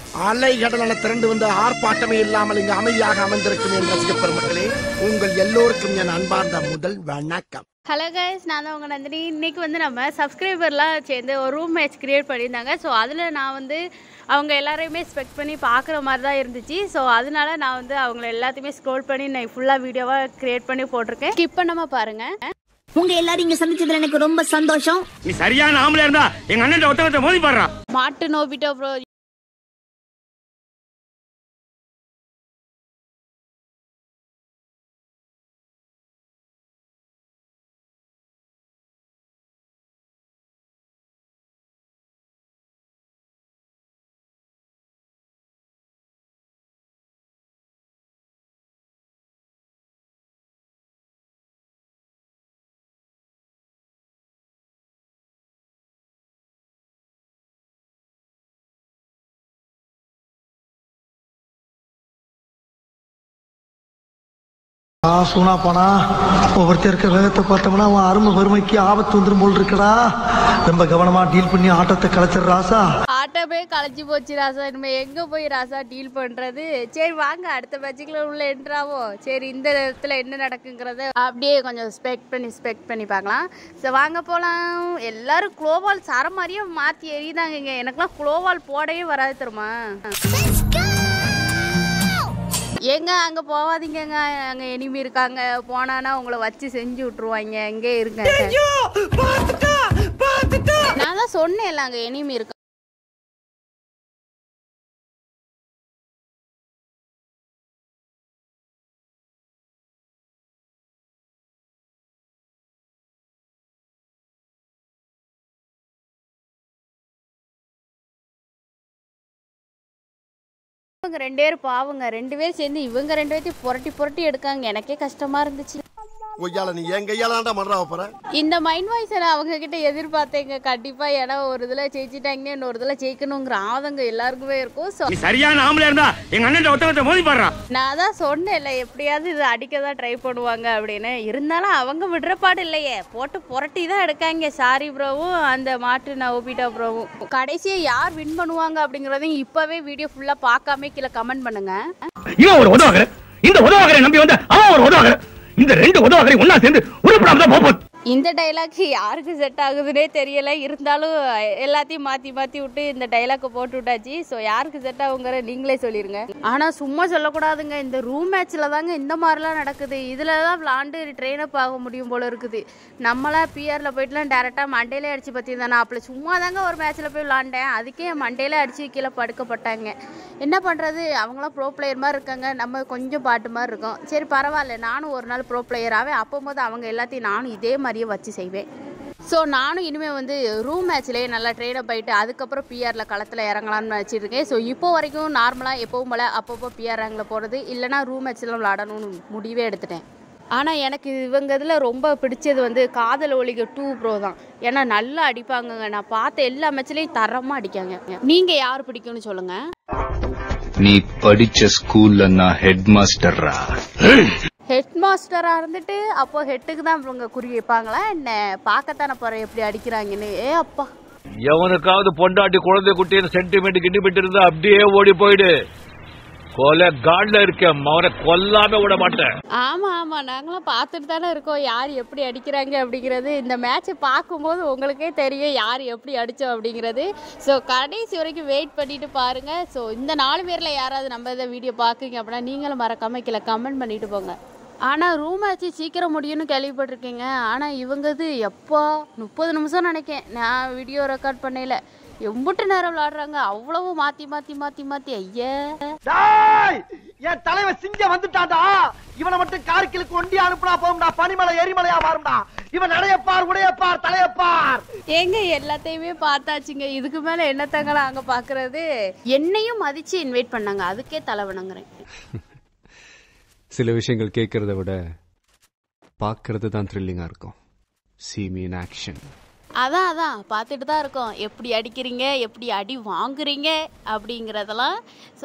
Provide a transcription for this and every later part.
அலை கடலான திரண்டு வந்து ஆர்ப்பாட்டமே இல்லாமல் இங்கு அமைதியாக அமர்ந்திருக்கும் என் ரசிக பெருமக்களே உங்கள் எல்லோருக்கும் என் அன்பார்ந்த முதல் வணக்கம் ஹலோ கைஸ் நான் தான் உங்கள் நந்தினி இன்னைக்கு வந்து நம்ம சப்ஸ்கிரைபர்லாம் சேர்ந்து ஒரு ரூம் மேட்ச் கிரியேட் பண்ணியிருந்தாங்க ஸோ அதில் நான் வந்து அவங்க எல்லாரையுமே ஸ்பெக்ட் பண்ணி பார்க்குற மாதிரி தான் இருந்துச்சு ஸோ அதனால நான் வந்து அவங்கள எல்லாத்தையுமே ஸ்க்ரோல் பண்ணி நான் ஃபுல்லாக வீடியோவாக கிரியேட் பண்ணி போட்டிருக்கேன் ஸ்கிப் பண்ணாமல் பாருங்கள் உங்க எல்லாரும் இங்க சந்திச்சதுல எனக்கு ரொம்ப சந்தோஷம் நீ சரியான ஆம்பளை இருந்தா எங்க அண்ணன் ஒத்தகத்தை மோதி பாடுறா மாட்டு நோபிட்டோ ப்ரோ ஆ சூனா போனா ஒவ்வொருத்தர் இருக்க வேகத்தை பார்த்தோம்னா அவன் அருமை வறுமைக்கு ஆபத்து வந்துடும் போல் இருக்கடா ரொம்ப கவனமா டீல் பண்ணி ஆட்டத்தை கலைச்சிடுற ராசா ஆட்டமே களைச்சி போச்சு ராசா இனிமே எங்கே போய் ராசா டீல் பண்ணுறது சரி வாங்க அடுத்த மேட்சுக்குள்ள உள்ள என்ட்ராவோ சரி இந்த இடத்துல என்ன நடக்குங்கிறத அப்படியே கொஞ்சம் ஸ்பெக்ட் பண்ணி ஸ்பெக்ட் பண்ணி பார்க்கலாம் ஸோ வாங்க போகலாம் எல்லாரும் குளோவால் சர மாதிரியே மாற்றி எறிதாங்க எனக்குலாம் குளோவால் போடவே வராது தெரியுமா ஏங்க அங்கே போகாதீங்கங்க அங்கே எனிமி இருக்காங்க போனானா உங்களை வச்சு செஞ்சு விட்ருவாங்க எங்கே இருங்க நான் தான் சொன்னேன்ல அங்கே எனிமி இருக்கு இவங்க ரெண்டு பேரும் பாவங்க ரெண்டு பேரும் சேர்ந்து இவங்க ரெண்டு பேர்த்தையும் புரட்டி புரட்டி எடுக்காங்க எனக்கே கஷ்டமா இருந்துச்சு ஒய்யால நீ என் கையாலாண்டா மன்றா போற இந்த மைண்ட் வாய்ஸ் நான் அவங்க கிட்ட எதிர்பார்த்தேங்க கண்டிப்பா ஏன்னா ஒரு இதுல ஜெயிச்சிட்டாங்கன்னா இன்னொரு இதுல ஜெயிக்கணுங்கிற ஆதங்கம் எல்லாருக்குமே இருக்கும் ஸோ நீ சரியான ஆம்பளை இருந்தா எங்க அண்ணன் ஒத்தகத்தை மோதி பாடுறா நான் தான் சொன்னேன்ல எப்படியாவது இது அடிக்க தான் ட்ரை பண்ணுவாங்க அப்படின்னு இருந்தாலும் அவங்க விடுறப்பாடு இல்லையே போட்டு புரட்டி தான் எடுக்காங்க சாரி ப்ரோவும் அந்த மாட்டு நவோபிட்டா ப்ரோவும் கடைசியா யார் வின் பண்ணுவாங்க அப்படிங்கறதையும் இப்பவே வீடியோ ஃபுல்லா பார்க்காம கீழே கமெண்ட் பண்ணுங்க இவன் ஒரு உதவாகர இந்த உதவாகரை நம்பி வந்த அவன் ஒரு உதவாகர இந்த ரெண்டு உதவாகரை ஒன்னா சேர்ந்து உருப்படாம தான் போப்போம் இந்த டைலாக் யாருக்கு செட் ஆகுதுன்னே தெரியல இருந்தாலும் எல்லாத்தையும் மாத்தி மாத்தி விட்டு இந்த டைலாக் போட்டு விட்டாச்சு ஸோ யாருக்கு செட் ஆகுங்கிற நீங்களே சொல்லிருங்க ஆனா சும்மா சொல்லக்கூடாதுங்க இந்த ரூம் மேட்ச்ல தாங்க இந்த மாதிரிலாம் நடக்குது இதுல தான் விளாண்டு ட்ரெயின் அப் ஆக முடியும் போல இருக்குது நம்மளா பிஆர்ல போயிட்டுலாம் டேரக்டா மண்டையில அடிச்சு பத்தி தானே அப்பல சும்மா தாங்க ஒரு மேட்ச்ல போய் விளாண்டேன் அதுக்கே என் மண்டையில அடிச்சு கீழே படுக்கப்பட்டாங்க என்ன பண்றது அவங்களாம் ப்ரோ பிளேயர் மாதிரி இருக்காங்க நம்ம கொஞ்சம் பாட்டு மாதிரி இருக்கோம் சரி பரவாயில்ல நானும் ஒரு நாள் ப்ரோ பிளேயராகவே அப்போது அவங்க எல்லாத்தையும் நானும் இதே மாதிரியே வச்சு செய்வேன் ஸோ நானும் இனிமேல் வந்து ரூம் மேட்ச்லேயே நல்லா ட்ரெயின் அப் ஆகிட்டு அதுக்கப்புறம் பிஆரில் களத்தில் இறங்கலாம்னு வச்சுருக்கேன் ஸோ இப்போ வரைக்கும் நார்மலாக எப்பவும் போல் அப்பப்போ பிஆர் ரேங்கில் போகிறது இல்லைனா ரூம் மேட்ச்லாம் விளாடணும்னு முடிவே எடுத்துட்டேன் ஆனால் எனக்கு இவங்க இதில் ரொம்ப பிடிச்சது வந்து காதல் ஒளிக டூ ப்ரோ தான் ஏன்னா நல்லா அடிப்பாங்கங்க நான் பார்த்த எல்லா மேட்ச்லேயும் தரமாக அடிக்காங்க நீங்கள் யார் பிடிக்கும்னு சொல்லுங்கள் நீ படிச்ச ஸ்கூல்ல நான் ஹெட் மாஸ்டர்ரா ஹெட் மாஸ்டராக இருந்துட்டு அப்போ ஹெட்டுக்கு தான் இவங்க குறி வைப்பாங்களா என்ன பார்க்கத்தானே போகிறேன் எப்படி அடிக்கிறாங்கன்னு ஏ அப்பா எவனுக்காவது பொண்டாட்டி குழந்தை குட்டின்னு சென்டிமெண்ட் கிண்டிமெண்ட் இருந்தா அப்படியே ஓடி போயிடு கொலை காட்ல இருக்கேன் அவனை கொல்லாம விட மாட்டேன் ஆமாம் ஆமாம் நாங்களாம் பார்த்துட்டு தானே இருக்கோம் யார் எப்படி அடிக்கிறாங்க அப்படிங்கிறது இந்த மேட்ச்சை பார்க்கும்போது உங்களுக்கே தெரியும் யார் எப்படி அடித்தோம் அப்படிங்கிறது ஸோ கடைசி வரைக்கும் வெயிட் பண்ணிட்டு பாருங்க ஸோ இந்த நாலு பேரில் யாராவது நம்ம இதை வீடியோ பார்க்குறீங்க அப்படின்னா நீங்களும் மறக்காம கீழே கமெண்ட் பண்ணிட்டு போங்க ஆனால் ரூம் ஆச்சு சீக்கிரம் முடியும்னு கேள்விப்பட்டிருக்கீங்க ஆனால் இவங்கது எப்போ முப்பது நிமிஷம் நினைக்கேன் நான் வீடியோ ரெக்கார்ட் பண்ணல எம்புட்டு நேரம் விளாடுறாங்க அவ்வளவு மாற்றி மாற்றி மாற்றி மாற்றி ஐயா டேய் என் தலைவன் சிங்கம் வந்துட்டான்டா இவனை மட்டும் கார்கிலுக்கு ஒண்டி அனுப்புனா போகும்டா பனிமலை எரிமலையா மாறும்டா இவன் நடையப்பார் உடையப்பார் தலையப்பார் ஏங்க எல்லாத்தையுமே பார்த்தாச்சுங்க இதுக்கு மேல என்னத்தங்களா அங்க பாக்குறது என்னையும் மதிச்சு இன்வைட் பண்ணாங்க அதுக்கே தலைவணங்குறேன் சில விஷயங்கள் கேட்கறத விட பார்க்கறது தான் த்ரில்லிங்காக இருக்கும் see me in ஆக்ஷன் அதான் அதான் பார்த்துட்டு தான் இருக்கோம் எப்படி அடிக்கிறீங்க எப்படி அடி வாங்குறீங்க அப்படிங்கறதெல்லாம் ஸோ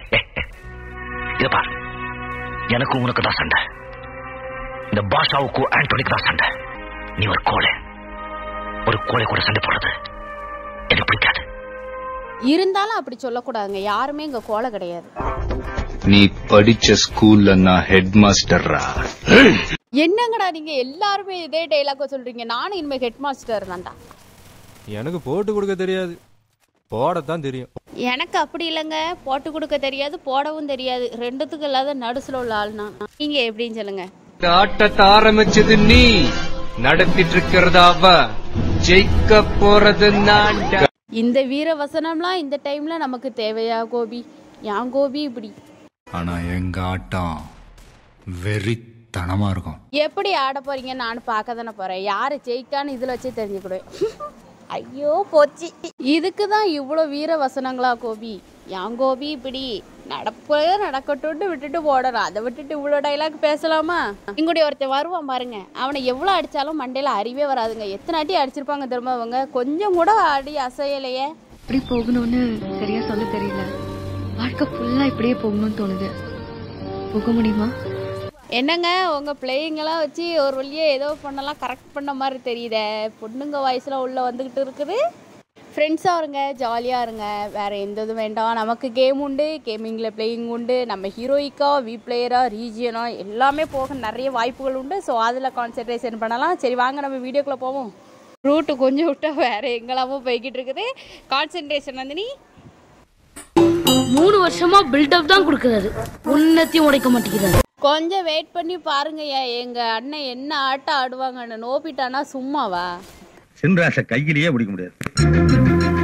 இத பார் எனக்கு உனக்கு தான் சண்டை இந்த பாஷாவுக்கும் ஆண்டோனிக்கு தான் சண்டை நீ ஒரு கோழை ஒரு கோழை கூட சண்டை போடுறது எனக்கு பிடிக்காது இருந்தாலும் அப்படி சொல்லக்கூடாதுங்க யாருமே இங்க கோலை கிடையாது நீ படிச்ச ஸ்கூல்ல நான் ஹெட் மாஸ்டர்ரா என்னங்கடா நீங்க எல்லாருமே இதே டைலாக சொல்றீங்க நானும் இனிமே ஹெட் மாஸ்டர் தான்டா எனக்கு போட்டு கொடுக்க தெரியாது போடத்தான் தெரியும் எனக்கு அப்படி இல்லைங்க போட்டு கொடுக்க தெரியாது போடவும் தெரியாது ரெண்டுத்துக்கு இல்லாத நடுசுல உள்ள ஆள் நான் நீங்க எப்படின்னு சொல்லுங்க இந்த ஆட்டத்தை ஆரம்பிச்சது நீ நடத்திட்டு இருக்கிறத அவ ஜெயிக்க போறது நான் இந்த வீர வசனம்லாம் இந்த டைம்ல நமக்கு தேவையா கோபி ஏன் கோபி இப்படி ஆனா எங்க ஆட்டம் வெறித்தனமா இருக்கும் எப்படி ஆட போறீங்க நான் பார்க்க தானே போறேன் யாரு ஜெயிக்கான்னு இதுல வச்சே தெரிஞ்சுக்கிடுவேன் ஐயோ போச்சு இதுக்கு தான் இவ்வளோ வீர வசனங்களா கோபி ஏன் கோபி இப்படி நடப்பே நடக்கட்டும்னு விட்டுட்டு போடணும் அதை விட்டுட்டு இவ்வளோ டைலாக் பேசலாமா இங்குடைய ஒருத்தன் வருவான் பாருங்க அவனை எவ்வளோ அடிச்சாலும் மண்டையில அறிவே வராதுங்க எத்தனை அடி அடிச்சிருப்பாங்க திரும்ப அவங்க கொஞ்சம் கூட அடி அசையலையே எப்படி போகணும்னு சரியா சொல்ல தெரியல வாழ்க்கை ஃபுல்லா இப்படியே போகணும்னு தோணுது போக முடியுமா என்னங்க உங்க பிளேயிங்கெல்லாம் வச்சு ஒரு வழியா ஏதோ பண்ணலாம் கரெக்ட் பண்ண மாதிரி தெரியுதே பொண்ணுங்க வயசுல உள்ள வந்துகிட்டு இருக்குது ஃப்ரெண்ட்ஸாக இருங்க ஜாலியாக இருங்க வேறு எந்த இதுவும் வேண்டாம் நமக்கு கேம் உண்டு கேமிங்கில் பிளேயிங் உண்டு நம்ம ஹீரோயிக்கா வி பிளேயரா ரீஜியனா எல்லாமே போக நிறைய வாய்ப்புகள் உண்டு ஸோ அதில் கான்சென்ட்ரேஷன் பண்ணலாம் சரி வாங்க நம்ம வீடியோக்குள்ளே போவோம் ரூட்டு கொஞ்சம் விட்டா வேறு எங்கெல்லாமோ போய்கிட்டு இருக்குது கான்சென்ட்ரேஷன் வந்து நீ மூணு வருஷமா பில்டப் தான் கொடுக்கறாரு உன்னத்தையும் உடைக்க மாட்டேங்கிறாரு கொஞ்சம் வெயிட் பண்ணி பாருங்கய்யா எங்க அண்ணன் என்ன ஆட்டம் ஆடுவாங்கன்னு நோப்பிட்டானா சும்மாவா சின்ராச கையிலேயே பிடிக்க முடியாது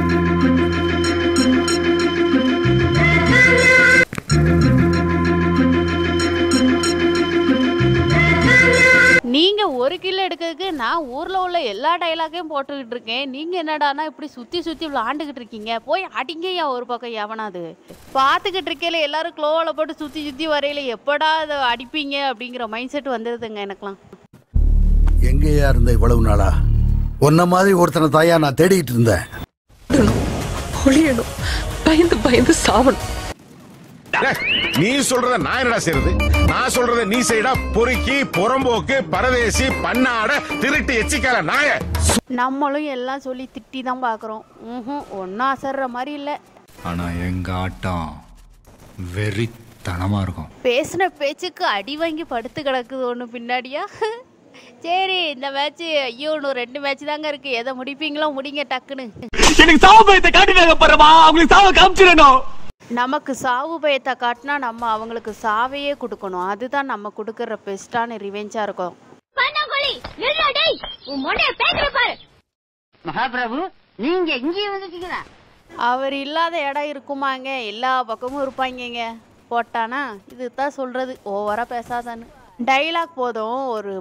நீங்க ஒரு கிலோ எடுக்கிறதுக்கு நான் ஊர்ல உள்ள எல்லா டைலாக்கையும் போட்டுக்கிட்டு இருக்கேன் நீங்க என்னடானா இப்படி சுத்தி சுத்தி விளாண்டுகிட்டு இருக்கீங்க போய் அடிங்கய்யா ஒரு பக்கம் எவனாது பாத்துக்கிட்டு இருக்கையில எல்லாரும் க்ளோவில் போட்டு சுத்தி சுத்தி வரையில எப்படா அதை அடிப்பீங்க அப்படிங்கிற மைண்ட் செட் வந்துடுதுங்க எனக்குலாம் எங்கேயா இருந்த இவ்வளவு நாளா உன்ன மாதிரி ஒருத்தனை தாயா நான் தேடிட்டு இருந்தேன் ஒளியணும் பயந்து பயந்து சாவணும் நீ சொல்றத நான் என்னடா செய்யறது நான் சொல்றத நீ செய்யடா பொறுக்கி புறம்போக்கு பரதேசி பண்ணாட திருட்டு எச்சிக்கால நாய நம்மளும் எல்லாம் சொல்லி திட்டி தான் பார்க்குறோம் ம் ஒன்றும் அசர்ற மாதிரி இல்லை ஆனா எங்க ஆட்டம் வெறித்தனமா இருக்கும் பேசின பேச்சுக்கு அடி வாங்கி படுத்து கிடக்குது ஒன்று பின்னாடியா சரி இந்த மேட்ச் ஐயோ இன்னும் ரெண்டு மேட்ச் தாங்க இருக்கு எதை முடிப்பீங்களோ முடிங்க டக்குன்னு எனக்கு சாவு பயத்தை காட்டினாங்க பாருமா அவங்களுக்கு சாவ காமிச்சிடணும் நமக்கு சாவு பயத்தை காட்டினா நம்ம அவங்களுக்கு சாவையே கொடுக்கணும் அதுதான் நம்ம கொடுக்கற பெஸ்டான ரிவெஞ்சா இருக்கும் மகாபிரபு நீங்க இங்கே வந்துட்டீங்களா அவர் இல்லாத இடம் இருக்குமாங்க எல்லா பக்கமும் இருப்பாங்கங்க போட்டானா இதுதான் சொல்றது ஓவரா பேசாதான்னு டைலாக் போதும் ஒரு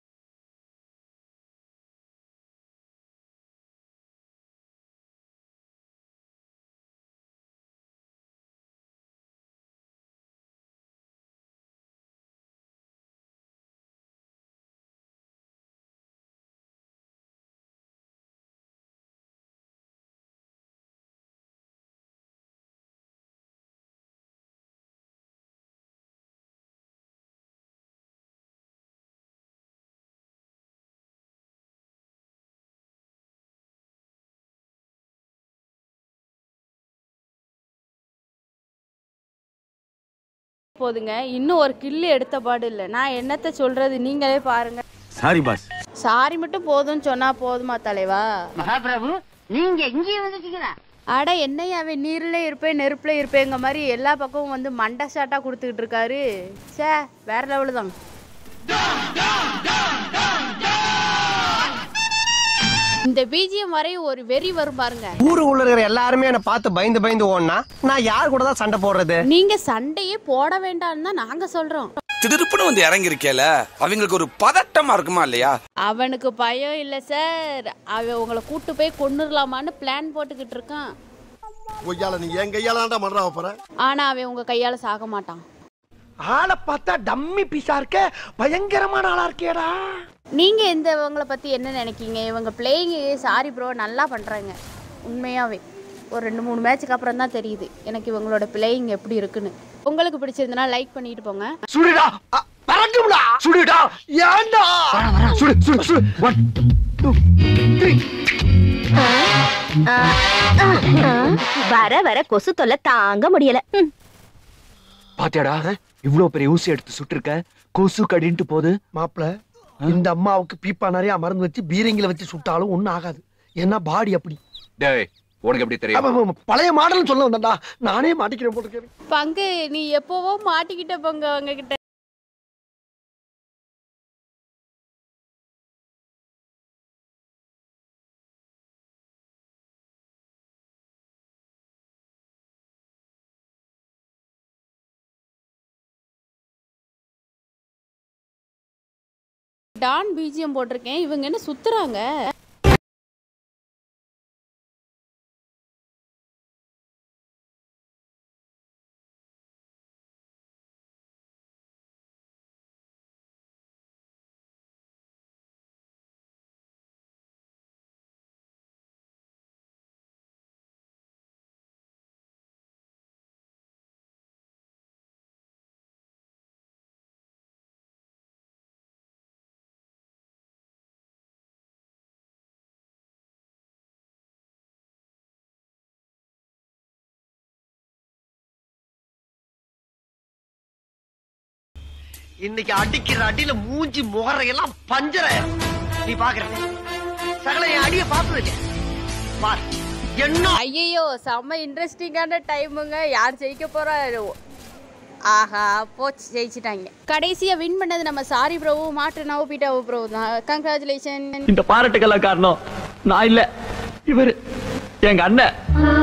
போதுங்க இன்னும் ஒரு கில்லு எடுத்த பாடு இல்லை நான் என்னத்த சொல்றது நீங்களே பாருங்க சாரி பாஸ் சாரி மட்டும் போதும்னு சொன்னா போதுமா தலைவா மகாபிரபு நீங்க இங்கே வந்துட்டீங்களா அட என்னையா அவன் நீர்ல இருப்பேன் நெருப்புல இருப்பேங்க மாதிரி எல்லா பக்கமும் வந்து மண்டை ஷாட்டா கொடுத்துக்கிட்டு இருக்காரு சே வேற லெவலு தான் இந்த பிஜிஎம் வரை ஒரு வெறி வரும் பாருங்க ஊரு உள்ள இருக்கிற எல்லாருமே என்ன பார்த்து பயந்து பயந்து ஓடனா நான் யார் கூட தான் சண்டை போடுறது நீங்க சண்டையே போட வேண்டாம்னு தான் நாங்க சொல்றோம் திடுப்புன்னு வந்து இறங்கி இருக்கேல அவங்களுக்கு ஒரு பதட்டமா இருக்குமா இல்லையா அவனுக்கு பயம் இல்ல சார் அவன் உங்களை கூட்டு போய் கொன்னுடலாமான்னு பிளான் போட்டுக்கிட்டு இருக்கான் கொய்யால நீ என் கையால தான்டா மன்றா போற ஆனா அவன் உங்க கையால சாக மாட்டான் ஆளை பார்த்தா டம்மி பீஸா இருக்க பயங்கரமான ஆளா இருக்கேடா நீங்க இந்த இவங்கள பத்தி என்ன நினைக்கீங்க இவங்க பிளேயிங் சாரி ப்ரோ நல்லா பண்றாங்க உண்மையாவே ஒரு ரெண்டு மூணு மேட்சுக்கு அப்புறம் தான் தெரியுது எனக்கு இவங்களோட பிளேயிங் எப்படி இருக்குன்னு உங்களுக்கு பிடிச்சிருந்தனா லைக் பண்ணிட்டு போங்க சுடுடா பறக்கும்டா சுடுடா ஏன்டா சுடு சுடு சுடு ஒன் டூ த்ரீ வர வர கொசு தொல்லை தாங்க முடியல ம். பாத்தியாடா இவ்ளோ பெரிய ஊசி எடுத்து சுட்டிருக்க கொசு கடின்ட்டு போகுது மாப்பிள இந்த அம்மாவுக்கு பீப்பா நிறைய மருந்து வச்சு பீரங்கில வச்சு சுட்டாலும் ஒண்ணும் ஆகாது ஏன்னா பாடி அப்படி டேய் உனக்கு எப்படி தெரியும் அப்ப, அப்ப, பழைய மாடல் சொல்ல வந்தா நானே மாட்டிக்கிறேன் போட்டுருக்கேன் பங்கு நீ எப்பவோ மாட்டிக்கிட்ட பங்கு அவங்க கிட்ட டான் பிஜிஎம் போட்டிருக்கேன் இவங்க என்ன சுத்துறாங்க இன்னைக்கு அடிக்கிற அடியில மூஞ்சி முகரையெல்லாம் பஞ்சர நீ பாக்குற சகல என் அடிய பார்த்தது இல்லையா பார் என்ன ஐயோ செம்ம இன்ட்ரெஸ்டிங்கான டைமுங்க யார் ஜெயிக்க போறா ஆஹா போச்சு ஜெயிச்சிட்டாங்க கடைசியா வின் பண்ணது நம்ம சாரி ப்ரோவு மாற்று நவ பீட்டாவு ப்ரோ தான் கங்க்ராச்சுலேஷன் இந்த பாராட்டுக்கெல்லாம் காரணம் நான் இல்ல இவரு எங்க அண்ணன்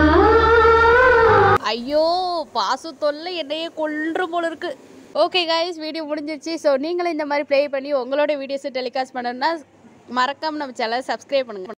ஐயோ பாசு தொல்லை என்னையே கொன்று போல இருக்கு ஓகே கைஸ் வீடியோ முடிஞ்சிருச்சு ஸோ நீங்களும் இந்த மாதிரி ப்ளே பண்ணி உங்களோட வீடியோஸை டெலிகாஸ்ட் பண்ணணும்னா மறக்காம நம்ம சேனலை சப்ஸ்கிரைப் பண்ணுங்க